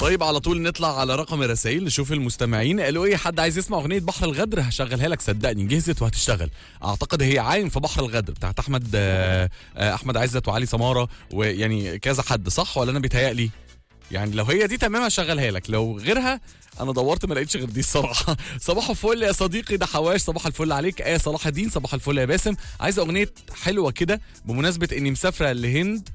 طيب على طول نطلع على رقم الرسائل نشوف المستمعين قالوا ايه حد عايز يسمع اغنيه بحر الغدر هشغلها لك صدقني جهزت وهتشتغل اعتقد هي عايم في بحر الغدر بتاعت احمد آه، آه، احمد عزت وعلي سماره ويعني كذا حد صح ولا انا بيتهيألي يعني لو هي دي تمام هشغلها لك لو غيرها انا دورت ما لقيتش غير دي الصراحه صباح الفل يا صديقي ده حواش صباح الفل عليك ايه صلاح الدين صباح الفل يا باسم عايز اغنيه حلوه كده بمناسبه اني مسافره لهند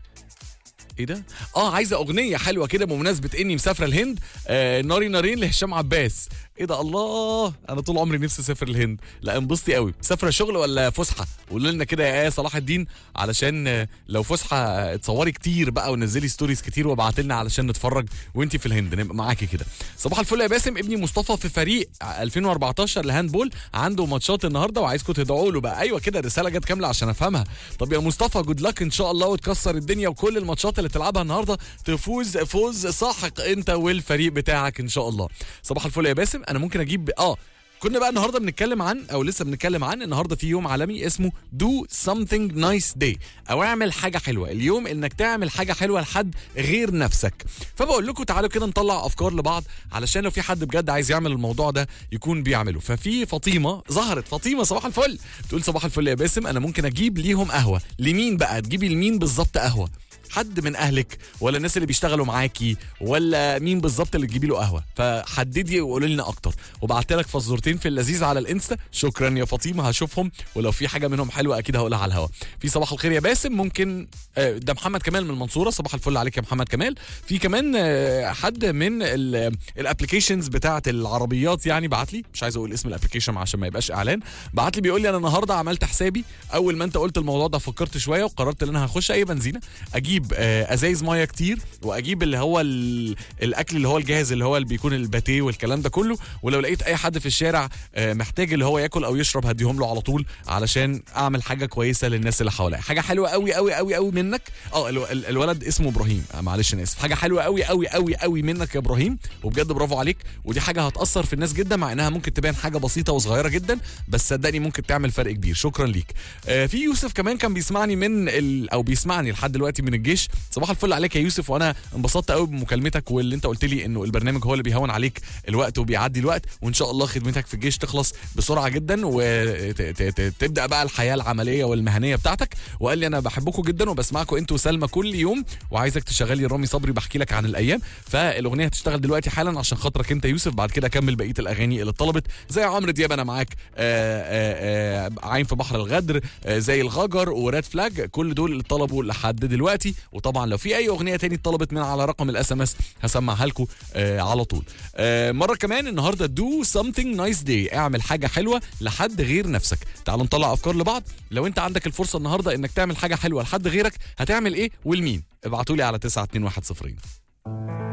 ايه ده؟ اه عايزه اغنيه حلوه كده بمناسبه اني مسافره الهند آه ناري نارين لهشام عباس ايه ده الله انا طول عمري نفسي اسافر الهند لا انبسطي قوي مسافره شغل ولا فسحه قولوا لنا كده يا ايه صلاح الدين علشان آه، لو فسحه آه، اتصوري كتير بقى ونزلي ستوريز كتير وابعت لنا علشان نتفرج وانت في الهند نبقى معاكي كده صباح الفل يا باسم ابني مصطفى في فريق 2014 لهاندبول عنده ماتشات النهارده وعايزكم تدعوا له بقى ايوه كده الرساله جت كامله عشان افهمها طب يا مصطفى جود لك ان شاء الله وتكسر الدنيا وكل الماتشات اللي تلعبها النهارده تفوز فوز ساحق انت والفريق بتاعك ان شاء الله صباح الفل يا باسم انا ممكن اجيب اه كنا بقى النهارده بنتكلم عن او لسه بنتكلم عن النهارده في يوم عالمي اسمه do something nice day او اعمل حاجه حلوه اليوم انك تعمل حاجه حلوه لحد غير نفسك فبقول لكم تعالوا كده نطلع افكار لبعض علشان لو في حد بجد عايز يعمل الموضوع ده يكون بيعمله ففي فاطمه ظهرت فاطمه صباح الفل تقول صباح الفل يا باسم انا ممكن اجيب ليهم قهوه لمين بقى تجيبي لمين بالظبط قهوه حد من اهلك ولا الناس اللي بيشتغلوا معاكي ولا مين بالظبط اللي تجيبي له قهوه فحددي وقولي لنا اكتر وبعت لك فزورتين في اللذيذ على الانستا شكرا يا فاطمه هشوفهم ولو في حاجه منهم حلوه اكيد هقولها على الهوا في صباح الخير يا باسم ممكن آه، ده محمد كمال من المنصوره صباح الفل عليك يا محمد كمال في كمان آه، حد من الابلكيشنز بتاعه العربيات يعني بعت لي مش عايز اقول اسم الابلكيشن عشان ما يبقاش اعلان بعت لي بيقول لي انا النهارده عملت حسابي اول ما انت قلت الموضوع ده فكرت شويه وقررت ان انا هخش اي بنزينه اجيب آه، ازايز ميه كتير واجيب اللي هو ال- الاكل اللي هو الجاهز اللي هو اللي بيكون الباتيه والكلام ده كله ولو لقيت اي حد في الشارع آه، محتاج اللي هو ياكل او يشرب هديهم له على طول علشان اعمل حاجه كويسه للناس اللي حواليا حاجه حلوه قوي قوي قوي قوي منك اه الو- ال- الولد اسمه ابراهيم آه، معلش انا اسف حاجه حلوه قوي قوي قوي قوي منك يا ابراهيم وبجد برافو عليك ودي حاجه هتاثر في الناس جدا مع انها ممكن تبان حاجه بسيطه وصغيره جدا بس صدقني ممكن تعمل فرق كبير شكرا ليك آه، في يوسف كمان كان بيسمعني من ال... او بيسمعني لحد دلوقتي من الجيش صباح الفل عليك يا يوسف وانا انبسطت قوي بمكالمتك واللي انت قلت لي انه البرنامج هو اللي بيهون عليك الوقت وبيعدي الوقت وان شاء الله خدمتك في الجيش تخلص بسرعه جدا وتبدا بقى الحياه العمليه والمهنيه بتاعتك وقال لي انا بحبكم جدا وبسمعكم انت وسلمى كل يوم وعايزك تشغلي رامي صبري بحكي لك عن الايام فالاغنيه هتشتغل دلوقتي حالا عشان خاطرك انت يوسف بعد كده اكمل بقيه الاغاني اللي اتطلبت زي عمرو دياب انا معاك آآ آآ عين في بحر الغدر آه، زي الغجر وراد فلاج كل دول اللي طلبوا لحد دلوقتي وطبعا لو في اي اغنيه تاني اتطلبت من على رقم الاس ام اس هسمعها لكم آه على طول آه مره كمان النهارده دو something نايس داي اعمل حاجه حلوه لحد غير نفسك تعالوا نطلع افكار لبعض لو انت عندك الفرصه النهارده انك تعمل حاجه حلوه لحد غيرك هتعمل ايه والمين ابعتوا لي على 92110